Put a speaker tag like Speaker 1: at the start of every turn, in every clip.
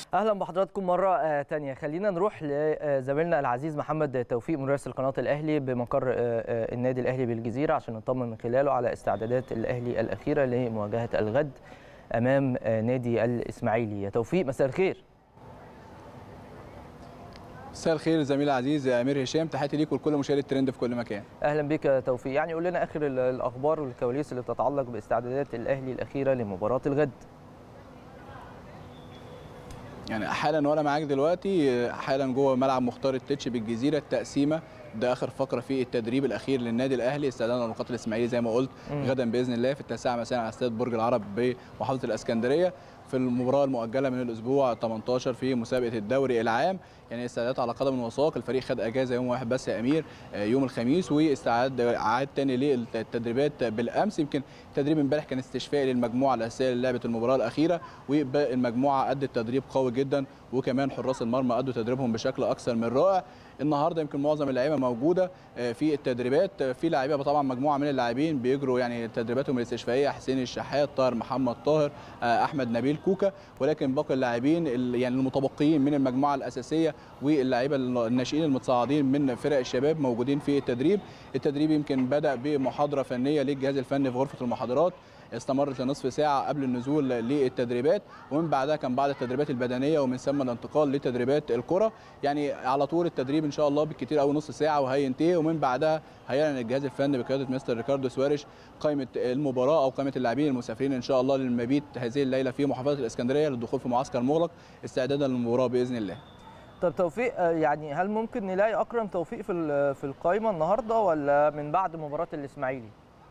Speaker 1: اهلا بحضراتكم مره تانية خلينا نروح لزميلنا العزيز محمد توفيق مراسل قناه الاهلي بمقر النادي الاهلي بالجزيره عشان نطمن من خلاله على استعدادات الاهلي الاخيره لمواجهه الغد امام نادي الاسماعيلي يا توفيق مساء الخير
Speaker 2: مساء الخير زميلي العزيز امير هشام تحياتي ليك ولكل مشاهدي الترند في كل مكان
Speaker 1: اهلا بك يا توفيق يعني قول لنا اخر الاخبار والكواليس اللي بتتعلق باستعدادات الاهلي الاخيره لمباراه الغد
Speaker 2: يعني حالا وانا معاك دلوقتي حالا جوه ملعب مختار التتش بالجزيره التقسيمه ده اخر فقره في التدريب الاخير للنادي الاهلي استعدادا لمقاتل الاسماعيلي زي ما قلت مم. غدا باذن الله في التاسعه مساء على استاد برج العرب بمحافظه الاسكندريه في المباراه المؤجله من الاسبوع 18 في مسابقه الدوري العام يعني استعدادات على قدم وساق الفريق خد اجازه يوم واحد بس يا امير يوم الخميس واستعد عاد تاني للتدريبات بالامس يمكن التدريب امبارح كان استشفائي للمجموعه الاساسيه للعبه المباراه الاخيره والمجموعه ادت تدريب قوي جدا وكمان حراس المرمى ادوا تدريبهم بشكل اكثر من رائع النهارده يمكن معظم اللعيبه موجوده في التدريبات في لعيبه طبعا مجموعه من اللاعبين بيجروا يعني تدريباتهم الاستشفائيه حسين الشحات طاهر محمد طاهر احمد نبيل كوكا ولكن باقي اللاعبين يعني المتبقيين من المجموعه الاساسيه واللعيبه الناشئين المتصاعدين من فرق الشباب موجودين في التدريب التدريب يمكن بدا بمحاضره فنيه للجهاز الفني في غرفه المحاضرات استمرت لنصف ساعة قبل النزول للتدريبات ومن بعدها كان بعض التدريبات البدنية ومن ثم الانتقال لتدريبات الكرة يعني على طول التدريب إن شاء الله بالكثير أو نصف ساعة وهينتهي ومن بعدها هيعلن الجهاز الفني بقيادة مستر ريكاردو سواريش قائمة المباراة أو قائمة اللاعبين المسافرين إن شاء الله للمبيت هذه الليلة في محافظة الإسكندرية للدخول في معسكر مغلق استعدادا للمباراة بإذن الله.
Speaker 1: طب توفيق يعني هل ممكن نلاقي اكرم توفيق في في القائمه النهارده ولا من بعد مباراه الاسماعيلي؟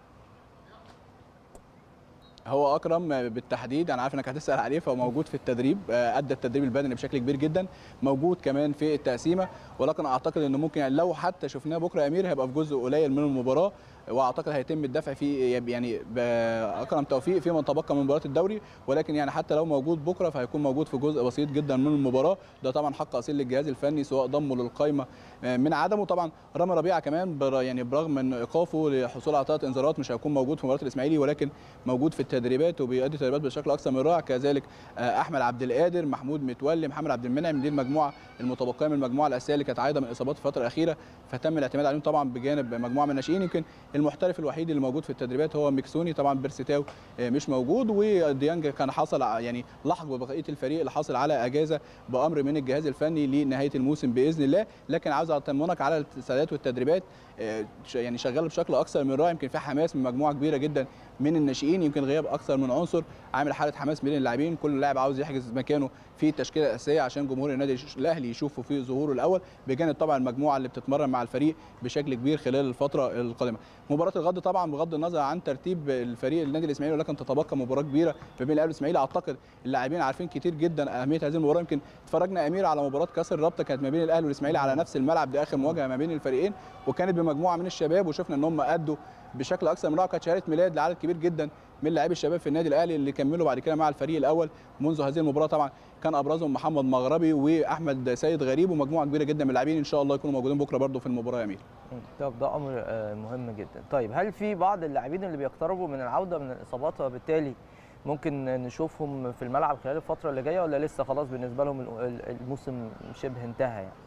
Speaker 2: هو اكرم بالتحديد انا عارف انك هتسال عليه فهو موجود في التدريب ادى التدريب البدني بشكل كبير جدا موجود كمان في التقسيمه ولكن اعتقد انه ممكن يعني لو حتى شفناه بكره يا امير هيبقى في جزء قليل من المباراه واعتقد هيتم الدفع في يعني باكرم توفيق فيما تبقى من مباراه الدوري ولكن يعني حتى لو موجود بكره فهيكون موجود في جزء بسيط جدا من المباراه ده طبعا حق اصيل للجهاز الفني سواء ضمه للقائمه من عدمه طبعا رامي ربيعه كمان يعني برغم من ايقافه للحصول على ثلاث انذارات مش هيكون موجود في مباراه الاسماعيلي ولكن موجود في التدريبات وبيؤدي تدريبات بشكل اكثر من رائع كذلك احمد عبد القادر محمود متولي محمد عبد المنعم دي المجموعه المتبقيه من المجموعه الاساسيه اللي كانت عايده من اصابات في الفتره الاخيره فتم الاعتماد عليهم طبعا بجانب مجموعه من الناشئين يمكن المحترف الوحيد اللي موجود في التدريبات هو ميكسوني طبعا بيرسيتاو مش موجود وديانج كان حصل يعني لحق ببقيه الفريق اللي حصل على اجازه بامر من الجهاز الفني لنهايه الموسم باذن الله لكن عاوز اطمنك على الاستعدادات والتدريبات يعني شغال بشكل اكثر من رائع يمكن في حماس من مجموعه كبيره جدا من الناشئين يمكن غياب اكثر من عنصر عامل حاله حماس بين اللاعبين كل لاعب عاوز يحجز مكانه في التشكيله الاساسيه عشان جمهور النادي الاهلي يشوفه في ظهوره الاول بجانب طبعا المجموعه اللي بتتمرن مع الفريق بشكل كبير خلال الفتره القادمه مباراه الغد طبعا بغض النظر عن ترتيب الفريق النادي الاسماعيلي ولكن تتبقى مباراه كبيره ما بين الاهلي والاسماعيلي اعتقد اللاعبين عارفين كتير جدا اهميه هذه المباراه يمكن اتفرجنا امير على مباراه كاس الرابطه كانت ما بين الاهلي والاسماعيلي على نفس الملعب دي اخر مواجهه ما بين الفريقين وكانت بمجموعه من الشباب وشفنا ان هم ادوا بشكل اكثر من رائع كانت شهاده ميلاد لعدد كبير جدا من لاعبي الشباب في النادي الاهلي اللي كملوا بعد كده مع الفريق الاول منذ هذه المباراه طبعا كان ابرزهم محمد مغربي واحمد سيد غريب ومجموعه كبيره جدا من اللاعبين ان شاء الله يكونوا موجودين بكره برضه في المباراه يا امير.
Speaker 1: طب ده امر مهم جدا. طيب هل في بعض اللاعبين اللي بيقتربوا من العوده من الاصابات وبالتالي ممكن نشوفهم في الملعب خلال الفتره اللي جايه ولا لسه خلاص بالنسبه لهم الموسم شبه انتهى يعني؟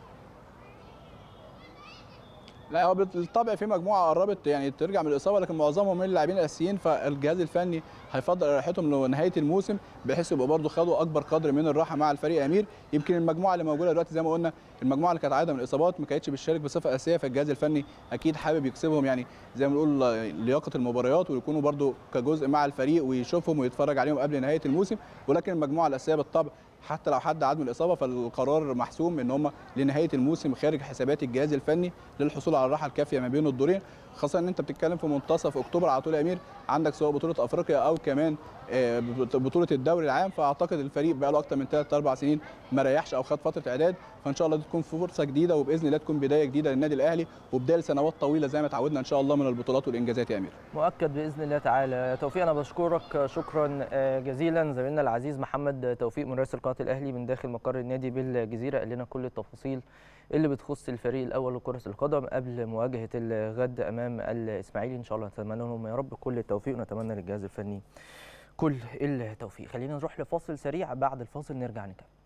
Speaker 2: لا هو بالطبع في مجموعه قربت يعني ترجع من الاصابه لكن معظمهم من اللاعبين الاساسيين فالجهاز الفني هيفضل راحتهم لنهايه الموسم بحيث يبقى برضه خدوا اكبر قدر من الراحه مع الفريق امير يمكن المجموعه اللي موجوده دلوقتي زي ما قلنا المجموعه اللي كانت عايده من الاصابات ما كانتش بتشارك بصفه اساسيه فالجهاز الفني اكيد حابب يكسبهم يعني زي ما بنقول لياقه المباريات ويكونوا برضه كجزء مع الفريق ويشوفهم ويتفرج عليهم قبل نهايه الموسم ولكن المجموعه الاساسيه بالطبع حتى لو حد عاد من الاصابه فالقرار محسوم ان هم لنهايه الموسم خارج حسابات الجهاز الفني للحصول على الراحه الكافيه ما بين الدورين خاصه ان انت بتتكلم في منتصف اكتوبر على طول يا امير عندك سواء بطوله افريقيا او كمان بطوله الدوري العام فاعتقد الفريق بقى له اكتر من 3 4 سنين ما ريحش او خد فتره اعداد فان شاء الله دي تكون فرصه جديده وباذن الله تكون بدايه جديده للنادي الاهلي وبدايه لسنوات طويله زي ما تعودنا ان شاء الله من البطولات والانجازات يا امير
Speaker 1: مؤكد باذن الله تعالى توفيق انا بشكرك شكرا جزيلا زميلنا العزيز محمد توفيق مراسل قناه الاهلي من داخل مقر النادي بالجزيره قال لنا كل التفاصيل اللي بتخص الفريق الاول لكره القدم قبل مواجهه الغد امام الاسماعيلي ان شاء الله نتمنى لهم يا رب كل التوفيق ونتمنى للجهاز الفني كل التوفيق خلينا نروح لفاصل سريع بعد الفاصل نرجع نكمل